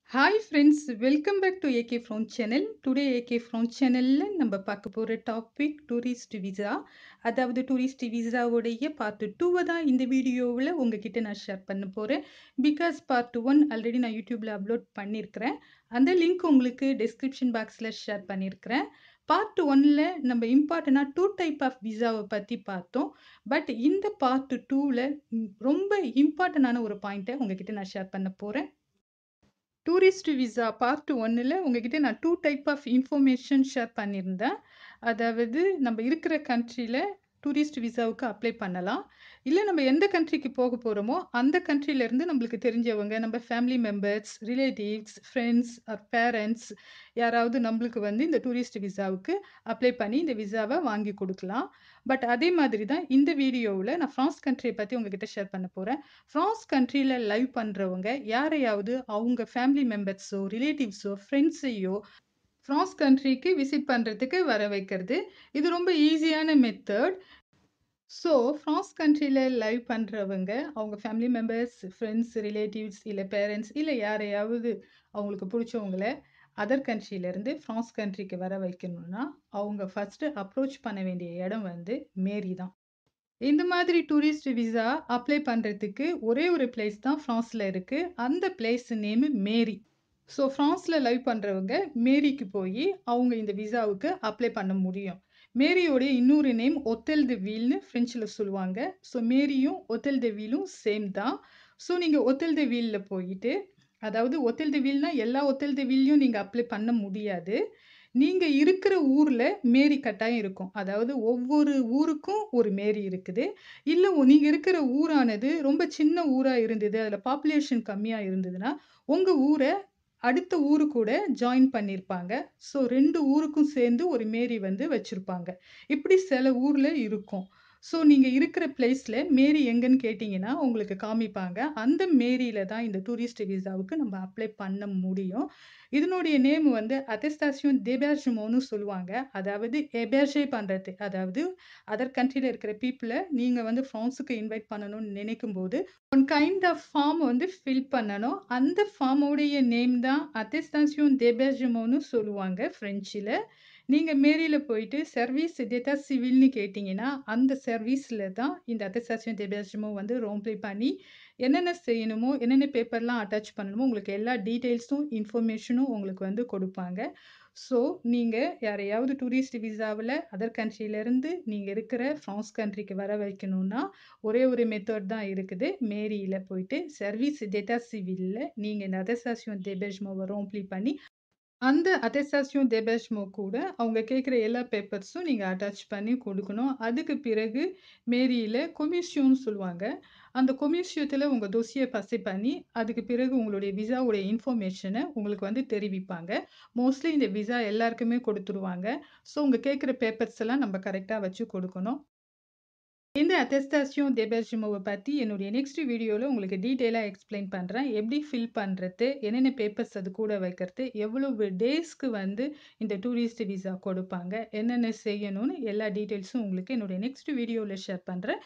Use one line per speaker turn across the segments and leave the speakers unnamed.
Hi friends welcome back to AK ஃப்ரோன் channel today AK ஃப்ரோன் சேனலில் நம்ம பார்க்க போகிற டாபிக் டூரிஸ்ட் விசா அதாவது டூரிஸ்ட் விசாவுடைய பார்ட் டூவை தான் இந்த வீடியோவில் உங்ககிட்ட நான் ஷேர் பண்ண போகிறேன் பிகாஸ் பார்ட் ஒன் ஆல்ரெடி நான் யூடியூப்பில் அப்லோட் பண்ணியிருக்கிறேன் அந்த லிங்க் உங்களுக்கு டிஸ்கிரிப்ஷன் பாக்ஸில் ஷேர் பண்ணியிருக்கிறேன் பார்ட் ஒன்னில் நம்ம இம்பார்ட்டண்ட்டாக டூ டைப் ஆஃப் விசாவை பற்றி பார்த்தோம் பட் இந்த பார்ட் டூவில் ரொம்ப இம்பார்ட்டண்டான ஒரு பாயிண்ட்டை உங்ககிட்ட நான் ஷேர் பண்ண போகிறேன் டூரிஸ்ட் விசா பார்ட் ஒன்னில் உங்ககிட்ட நான் two type of information share பண்ணியிருந்தேன் அதாவது நம்ம இருக்கிற கண்ட்ரியில் டூரிஸ்ட் விசாவுக்கு அப்ளை பண்ணலாம் இல்லை நம்ம எந்த கண்ட்ரிக்கு போக போகிறோமோ அந்த கண்ட்ரிலேருந்து நம்மளுக்கு தெரிஞ்சவங்க நம்ம family members relatives friends or parents யாராவது நம்மளுக்கு வந்து இந்த டூரிஸ்ட் விசாவுக்கு அப்ளை பண்ணி இந்த விசாவை வாங்கி கொடுக்கலாம் பட் அதே மாதிரி தான் இந்த வீடியோவில் நான் ஃப்ரான்ஸ் கண்ட்ரியை பற்றி உங்ககிட்ட ஷேர் பண்ண போகிறேன் ஃப்ரான்ஸ் கண்ட்ரியில் லைவ் பண்ணுறவங்க யாரையாவது அவங்க ஃபேமிலி மெம்பர்ஸோ ரிலேட்டிவ்ஸோ ஃப்ரெண்ட்ஸையோ ஃப்ரான்ஸ் கண்ட்ரிக்கு விசிட் பண்ணுறதுக்கு வர வைக்கிறது இது ரொம்ப ஈஸியான மெத்தட் ஸோ ஃப்ரான்ஸ் கண்ட்ரியில் லைவ் பண்ணுறவங்க அவங்க ஃபேமிலி மெம்பர்ஸ் ஃப்ரெண்ட்ஸ் ரிலேட்டிவ்ஸ் இல்லை பேரண்ட்ஸ் இல்லை யாரையாவது அவங்களுக்கு பிடிச்சவங்கள அதர் கண்ட்ரியிலேருந்து ஃப்ரான்ஸ் கண்ட்ரிக்கு வர வைக்கணும்னா அவங்க ஃபஸ்ட்டு அப்ரோச் பண்ண வேண்டிய இடம் வந்து மேரி தான் இந்த மாதிரி டூரிஸ்ட் விசா அப்ளை பண்ணுறதுக்கு ஒரே ஒரு பிளேஸ் தான் ஃப்ரான்ஸில் இருக்குது அந்த பிளேஸ் நேமு மேரி ஸோ ஃப்ரான்ஸில் லைவ் பண்ணுறவங்க மேரிக்கு போய் அவங்க இந்த விசாவுக்கு அப்ளை பண்ண முடியும் மேரியோடைய இன்னொரு நேம் ஒத்தல் த வீல்னு ஃப்ரெஞ்சில் சொல்லுவாங்க ஸோ மேரியும் ஒத்தல் த வீலும் சேம் தான் ஸோ நீங்கள் ஒத்தல் த வீலில் போயிட்டு அதாவது ஒத்தல் த வீல்னா எல்லா ஒத்தல் த வீல்லையும் நீங்கள் அப்ளை பண்ண முடியாது நீங்கள் இருக்கிற ஊரில் மேரி கட்டாயம் இருக்கும் அதாவது ஒவ்வொரு ஊருக்கும் ஒரு மேரி இருக்குது இல்லை நீங்கள் இருக்கிற ஊரானது ரொம்ப சின்ன ஊராக இருந்தது அதில் பாப்புலேஷன் கம்மியாக இருந்ததுன்னா உங்கள் ஊரை அடுத்த ஊரு கூட ஜாயின் பண்ணியிருப்பாங்க ஸோ ரெண்டு ஊருக்கும் சேர்ந்து ஒரு மேரி வந்து வச்சுருப்பாங்க இப்படி சில ஊரில் இருக்கும் ஸோ நீங்கள் இருக்கிற பிளேஸில் மேரி எங்கன்னு கேட்டிங்கன்னா உங்களுக்கு காமிப்பாங்க அந்த மேரியில் தான் இந்த டூரிஸ்ட் விசாவுக்கு நம்ம அப்ளை பண்ண முடியும் இதனுடைய நேம் வந்து அட்டஸ்டாசியோன் தேபேர்ஜுமோன்னு சொல்லுவாங்க அதாவது எபேர்ஜே பண்ணுறது அதாவது அதர் கண்ட்ரியில் இருக்கிற பீப்புளை நீங்கள் வந்து ஃப்ரான்ஸுக்கு இன்வைட் பண்ணணும்னு நினைக்கும் போது ஒன் கைண்ட் ஆஃப் ஃபார்ம் வந்து ஃபில் பண்ணணும் அந்த ஃபார்மோடைய நேம் தான் அட்டஸ்டாசியோன் தேபேர்ஜுமோன்னு சொல்லுவாங்க ஃப்ரெஞ்சில் நீங்கள் மேரியில் போயிட்டு சர்வீஸ் டேட்டா சிவில்னு கேட்டிங்கன்னா அந்த சர்வீஸில் தான் இந்த அட்டஸ்டாசியோன் தேபேர்ஜுமோ வந்து ரோம்ப்ளே பண்ணி என்னென்ன செய்யணுமோ என்னென்ன பேப்பர்லாம் அட்டாச் பண்ணணுமோ உங்களுக்கு எல்லா டீட்டெயில்ஸும் இன்ஃபர்மேஷனும் உங்களுக்கு வந்து கொடுப்பாங்க ஸோ நீங்கள் யாரையாவது டூரிஸ்ட் விசாவில் அதர் கண்ட்ரியிலேருந்து நீங்கள் இருக்கிற ஃப்ரான்ஸ் கண்ட்ரிக்கு வர வைக்கணும்னா ஒரே ஒரு மெத்தட் தான் இருக்குது மேரியில் போயிட்டு சர்வீஸ் டேட்டா சிவிலில் நீங்கள் இந்த அட்டஸ்டாசியோன் தேபேஜ்மோவை ரோம்ப்ளி பண்ணி அந்த அட்டஸ்டாசியோன் தேபேஜ்மோ கூட அவங்க கேட்குற எல்லா பேப்பர்ஸும் நீங்கள் அட்டாச் பண்ணி கொடுக்கணும் அதுக்கு பிறகு மேரியில் கொமிஷியோன்னு சொல்லுவாங்க அந்த கொமிஷியத்தில் உங்கள் தொசியை பசி பண்ணி அதுக்கு பிறகு உங்களுடைய விசாவுடைய இன்ஃபர்மேஷனை உங்களுக்கு வந்து தெரிவிப்பாங்க மோஸ்ட்லி இந்த விசா எல்லாருக்குமே கொடுத்துருவாங்க ஸோ உங்கள் கேட்குற பேப்பர்ஸ் எல்லாம் நம்ம கரெக்டாக வச்சு கொடுக்கணும் இந்த அட்டஸ்டாசியோன் தேபர்ஜிமோவை பற்றி என்னுடைய நெக்ஸ்ட் வீடியோவில் உங்களுக்கு டீட்டெயிலாக எக்ஸ்பிளைன் பண்ணுறேன் எப்படி ஃபில் பண்ணுறது என்னென்ன பேப்பர்ஸ் அது கூட வைக்கிறது எவ்வளவு டேஸ்க்கு வந்து இந்த டூரிஸ்ட் விசா கொடுப்பாங்க என்னென்ன செய்யணும்னு எல்லா டீட்டெயில்ஸும் உங்களுக்கு என்னுடைய நெக்ஸ்ட் வீடியோவில் ஷேர் பண்ணுறேன்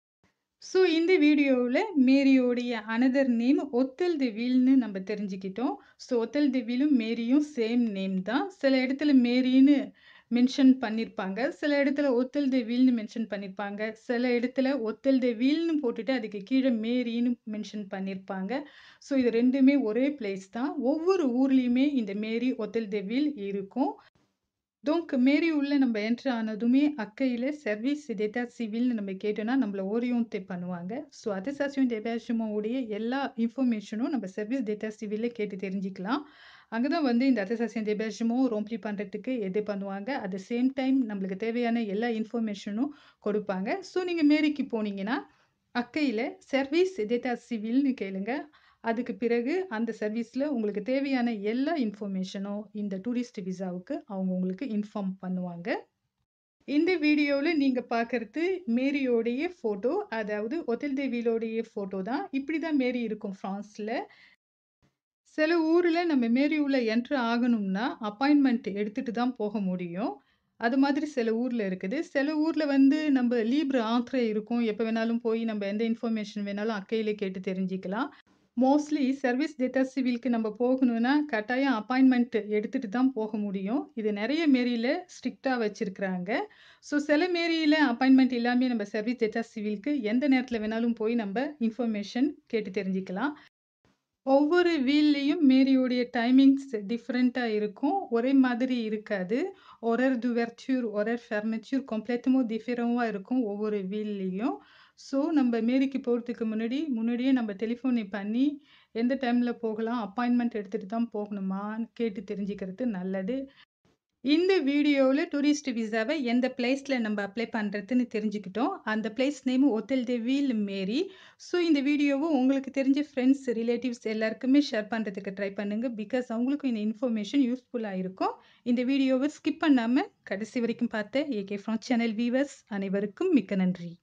ஸோ இந்த வீடியோவில் மேரியோடைய அனதர் நேம் ஒத்தல் தி வீல்னு நம்ம தெரிஞ்சுக்கிட்டோம் ஸோ ஒத்தல் தி வீலும் மேரியும் சேம் நேம் தான் சில இடத்துல மேரின்னு மென்ஷன் பண்ணியிருப்பாங்க சில இடத்துல ஒத்தல் த வீல்னு மென்ஷன் பண்ணியிருப்பாங்க சில இடத்துல ஒத்தல் த வீல்னு போட்டுட்டு அதுக்கு கீழே மேரின்னு மென்ஷன் பண்ணியிருப்பாங்க ஸோ இது ரெண்டுமே ஒரே பிளேஸ் தான் ஒவ்வொரு ஊர்லேயுமே இந்த மேரி ஒத்தல் த வீல் இருக்கும் டோங்க் மேரி உள்ள நம்ம என்ட்ரு ஆனதுமே அக்கையில் சர்வீஸ் டேட்டா சிவில்னு நம்ம கேட்டோன்னா நம்மளை ஓரியோன்டே பண்ணுவாங்க ஸோ அட்டசாசியம் டேட்டாஷுமோடைய எல்லா இன்ஃபர்மேஷனும் நம்ம சர்வீஸ் டேட்டா சிவிலில் கேட்டு தெரிஞ்சுக்கலாம் அங்கே தான் வந்து இந்த அட்டசாசியம் டேபேஷமோ ரோம்ப்ளி பண்ணுறதுக்கு எது பண்ணுவாங்க அட் த சேம் டைம் நம்மளுக்கு தேவையான எல்லா இன்ஃபர்மேஷனும் கொடுப்பாங்க ஸோ நீங்கள் மேரிக்கு போனீங்கன்னா அக்கையில் சர்வீஸ் டேட்டா சிவில்னு கேளுங்க அதுக்கு பிறகு அந்த சர்வீஸில் உங்களுக்கு தேவையான எல்லா இன்ஃபர்மேஷனும் இந்த டூரிஸ்ட் விசாவுக்கு அவங்க உங்களுக்கு இன்ஃபார்ம் பண்ணுவாங்க இந்த வீடியோவில் நீங்கள் பார்க்குறது மேரியோடைய ஃபோட்டோ அதாவது ஒத்தல் தேவியிலோடைய ஃபோட்டோ தான் இப்படி தான் மேரி இருக்கும் ஃப்ரான்ஸில் சில ஊரில் நம்ம மேரி உள்ள என்ட்ரு ஆகணும்னா அப்பாயின்மெண்ட் எடுத்துகிட்டு தான் போக முடியும் அது மாதிரி சில ஊரில் இருக்குது சில ஊரில் வந்து நம்ம லீப்ரு ஆத்ரே இருக்கும் எப்போ வேணாலும் போய் நம்ம எந்த இன்ஃபர்மேஷன் வேணாலும் அக்கையிலே கேட்டு தெரிஞ்சுக்கலாம் மோஸ்ட்லி சர்வீஸ் டேட்டா சிவிலுக்கு நம்ம போகணும்னா, கட்டாயம் அப்பாயின்ட்மென்ட் எடுத்துட்டு தான் போக முடியும். இது நெறைய மேரியில ஸ்ட்ரிக்ட்டா வச்சிருக்கிறாங்க. ஸோ சில மேரியில அப்பாயின்ட்மென்ட் இல்லாமயே நம்ம சர்வீஸ் டேட்டா சிவிலுக்கு எந்த நேரத்தில வேணாலும் போய் நம்ப இன்ஃபர்மேஷன் கேட்டு தெரிஞ்சுக்கலாம். ஒவ்வொரு வீல்லயும் மேரியோடைய டைமிங்ஸ் டிஃபரெண்ட்டா இருக்கும். ஒரே மாதிரி இருக்காது. ஹோரர் d'ouverture, ஹோரர் ஃபெர்மெச்சூர் கம்ப்ளètement டிஃபரெண்ட்டா இருக்கும் ஒவ்வொரு வீல்லயும். ஸோ நம்ப மேரிக்கு போறதுக்கு முன்னாடி, முன்னாடியே நம்ம டெலிஃபோனை பண்ணி, எந்த டைம்ல போகலாம், அப்பாயின்ட்மென்ட் எடுத்துட்டு தான் போகணுமான்னு கேட்டு தெரிஞ்சுக்கிறது நல்லது. இந்த வீடியோவுல டூரிஸ்ட் விசாவ எந்த பிளேஸ்ல நம்ப அப்ளை பண்றதுன்னு தெரிஞ்சுக்கிட்டோம். அந்த பிளேஸ் நேம் ஹோட்டல் டெ வீல் மேரி. ஸோ இந்த வீடியோவ உங்களுக்கு தெரிஞ்ச ஃபிரெண்ட்ஸ், ரிலேட்டிவ்ஸ் எல்லாருக்குமே ஷேர் பண்றதுக்கு ட்ரை பண்ணுங்க. பிகாஸ் அவங்களுக்கும் இந்த இன்ஃபர்மேஷன் யூஸ்ஃபுல்லா இருக்கும். இந்த வீடியோவ ஸ்கிப் பண்ணாம கடைசி வரைக்கும் பார்த்த ஏகே ஃப்ரம் சேனல் வியூவர்ஸ் அனைவருக்கும் மிக்க நன்றி.